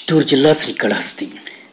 చిత్తూరు జిల్లా శ్రీకాళహస్తి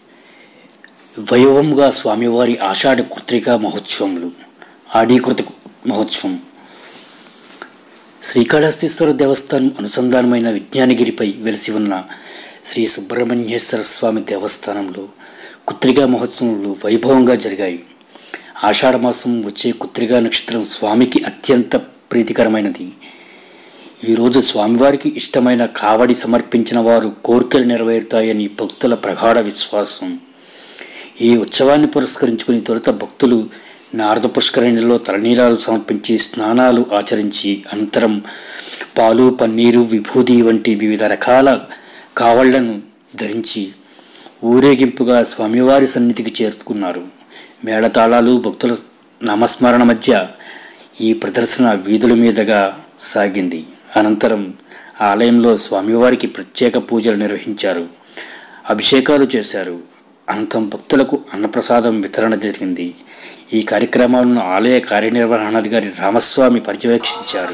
వైభవంగా స్వామివారి ఆషాఢ కృత్రికా మహోత్సవములు ఆడీకృత మహోత్సవం శ్రీకాళహస్తీశ్వర దేవస్థానం అనుసంధానమైన విజ్ఞానగిరిపై వెలిసి ఉన్న శ్రీ సుబ్రహ్మణ్యేశ్వర స్వామి దేవస్థానంలో కుత్రికా మహోత్సవములు వైభవంగా జరిగాయి ఆషాఢమాసం వచ్చే కుత్రికా నక్షత్రం స్వామికి అత్యంత ప్రీతికరమైనది ఈరోజు స్వామివారికి ఇష్టమైన కావడి సమర్పించిన వారు కోరికలు నెరవేరుతాయని భక్తుల ప్రగాఢ విశ్వాసం ఈ ఉత్సవాన్ని పురస్కరించుకుని తొలుత భక్తులు నారద పుష్కరిణిలో తలనీలాలు సమర్పించి స్నానాలు ఆచరించి అనంతరం పాలు పన్నీరు విభూది వంటి వివిధ రకాల కావళ్లను ధరించి ఊరేగింపుగా స్వామివారి సన్నిధికి చేరుకున్నారు మేళతాళాలు భక్తుల నామస్మరణ మధ్య ఈ ప్రదర్శన వీధుల మీదుగా సాగింది అనంతరం ఆలయంలో స్వామివారికి ప్రత్యేక పూజలు నిర్వహించారు అభిషేకాలు చేశారు అనంతరం భక్తులకు అన్నప్రసాదం వితరణ జరిగింది ఈ కార్యక్రమాలను ఆలయ కార్యనిర్వహణాధికారి రామస్వామి పర్యవేక్షించారు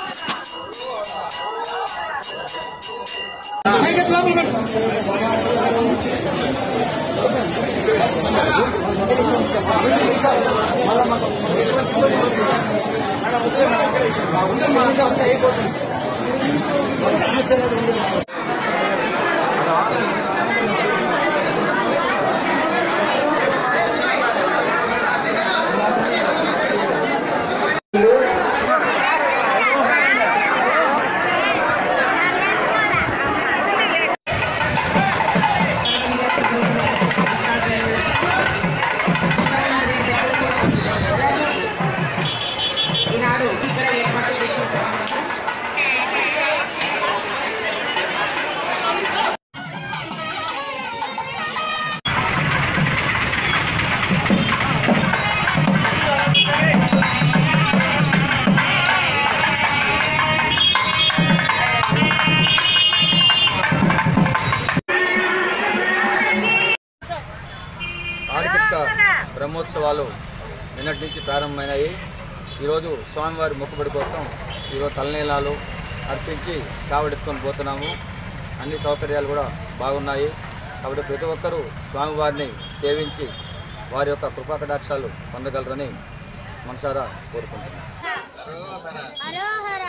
ఆడికిట్క బ్రహ్మోత్సవాలు నిన్నటి నుంచి ప్రారంభమైనాయి ఈరోజు స్వామివారి మొక్కుబడి కోసం ఈరోజు తలనీలాలు అర్పించి కావడెత్తుకొని పోతున్నాము అన్ని సౌకర్యాలు కూడా బాగున్నాయి కాబట్టి ప్రతి ఒక్కరూ స్వామివారిని సేవించి వారి యొక్క కృపాకటాక్షాలు పొందగలరని మనసారా కోరుకుంటున్నాను హరోహర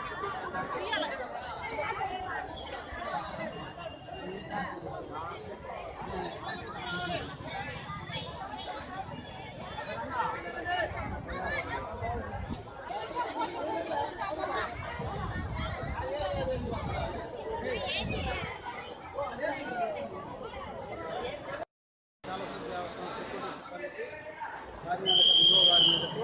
కార్యాలయ విలువ వారి మీదకు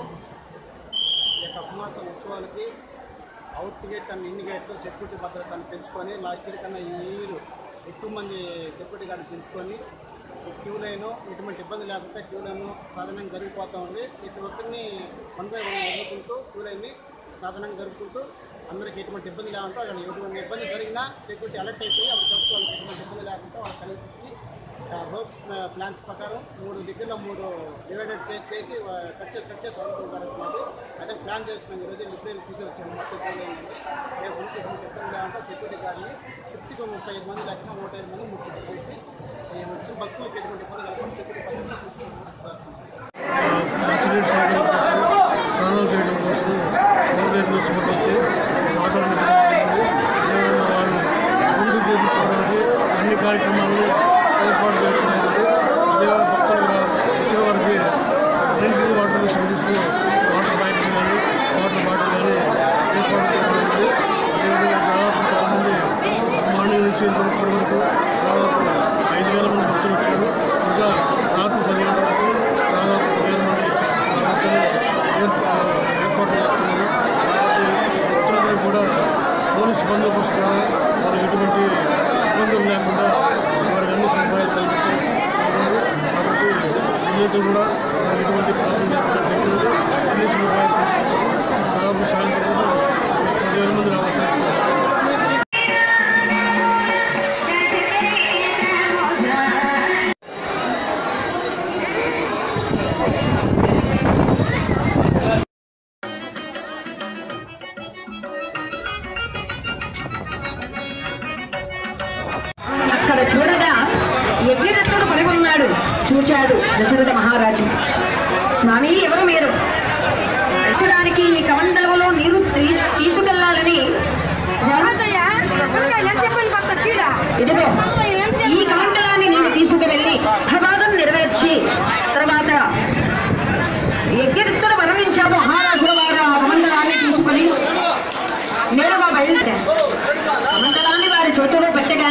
ఈ యొక్క కుమార్తె ఉత్సవాలకి out gate and in gate security భద్రతను పెంచుకొని లాస్ట్ ఇయర్ కన్నా ఈ ఇయర్ ఎక్కువ మంది సెక్యూరిటీ గార్డు పెంచుకొని క్యూ లైన్ ఎటువంటి ఇబ్బంది లేకుండా క్యూ లైన్ సాధారణంగా జరిగిపోతూ ఉంది ప్రతి ఒక్కరిని వన్ బై వన్ వదులుకుంటూ క్యూ లైన్ని సాధారణంగా జరుపుకుంటూ అందరికీ ఎటువంటి ఇబ్బంది లేకుండా అక్కడ ఎటువంటి ఇబ్బంది జరిగినా సెక్యూరిటీ అలర్ట్ అయిపోయి అప్పటికప్పుడు వాళ్ళకి ఎటువంటి ఇబ్బంది లేకుండా వాళ్ళకి కలిపించి హోప్స్ ప్లాన్స్ ప్రకారం మూడు దగ్గరలో మూడు డివైడెడ్ చేసి చేసి ఆ, కట్ చేసి కట్ చేసి వదులుకుంటారు అన్నమాట అదే ప్లాన్ చేసుకున్నాం ఈరోజు ఇప్పుడే చూసి వచ్చాము మొత్తం ఏంటంటే రేపు నుంచి ఎటువంటి ఇబ్బంది లేకుండా సెక్యూరిటీ గార్డ్ని శక్తికి ముప్పై ఐదు మంది లేకుండా నూట ఐదు మంది ముచ్చి పెట్టి ఈ వచ్చిన భక్తులకు ఎటువంటి ఇబ్బంది లేకుండా సెక్యూరిటీ పద్ధతి చూసుకుంటున్నాం మంచినీటి సౌకర్యం కోసం స్నానాలు చేయడం కోసం గవర్నమెంట్ సమర్పించి వాటర్ వారు ముందు చేయించుకోవడానికి అన్ని కార్యక్రమాలను ఏర్పాటు చేస్తున్నారు అదే భక్తులుగా వచ్చిన వారికి drinking water service water packet కానీ వాటర్ బాటిల్ కానీ ఏర్పాటు చేయడానికి అదేవిధంగా దాదాపు చాలామంది మార్నింగ్ నుంచి ఇప్పటి వరకు దాదాపు ఐదు వేల మంది భక్తులు వచ్చారు ఇంకా రాత్రి పది గంటల వరకు దాదాపు వేల మంది భక్తులు ఏర్పా- ఏర్పాటు చేస్తున్నారు కాబట్టి భక్తులందరూ కూడా పోలీస్ బందోబస్తు ద్వారా వారికి ఎటువంటి ఇబ్బందులు లేకుండా వారికి అన్ని సదుపాయాలు కల్పిస్తున్నారు కాబట్టి విజేతలు కూడా వారికి ఎటువంటి ప్రాబ్లం లేకుండా సెక్యూరిటీ అన్ని సదుపాయాలు కల్పిస్తున్నారు. దాదాపు సాయంత్రం కూడా పదివేల మంది రావచ్చు అక్కడ చూడగా దశరథ మహారాజు స్వామి ఎవరు మీరు రక్షడానికి ఈ కమండలంలో నీరు తీ- తీసుకెళ్లాలని ఇదిగో ఈ కమండలాన్ని నేను తీసుకువెళ్ళి ప్రమాదం నెరవేర్చి తర్వాత ఎక్కడిక్కడ వరమించాము మహారాజుల వారు ఆ కమండలాన్ని తీసుకొని నేరుగా బయలుదేరారు కమండలాన్ని వారి చేతిలో పెట్టగా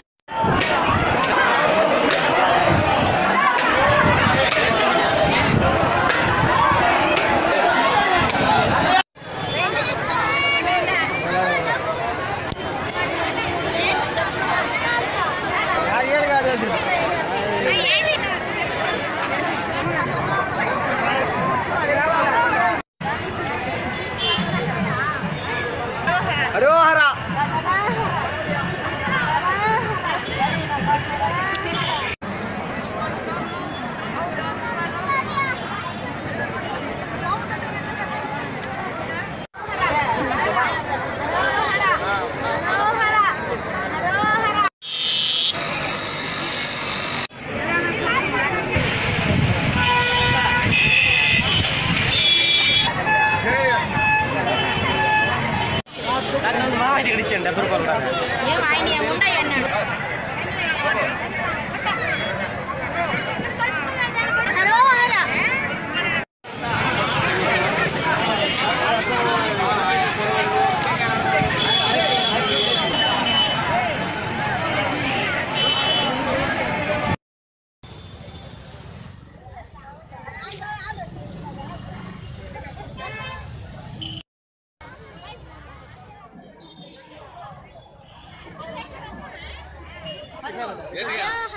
ఏం ఆయన ఏముంటాయి అన్నాడు హరోహర హరోహర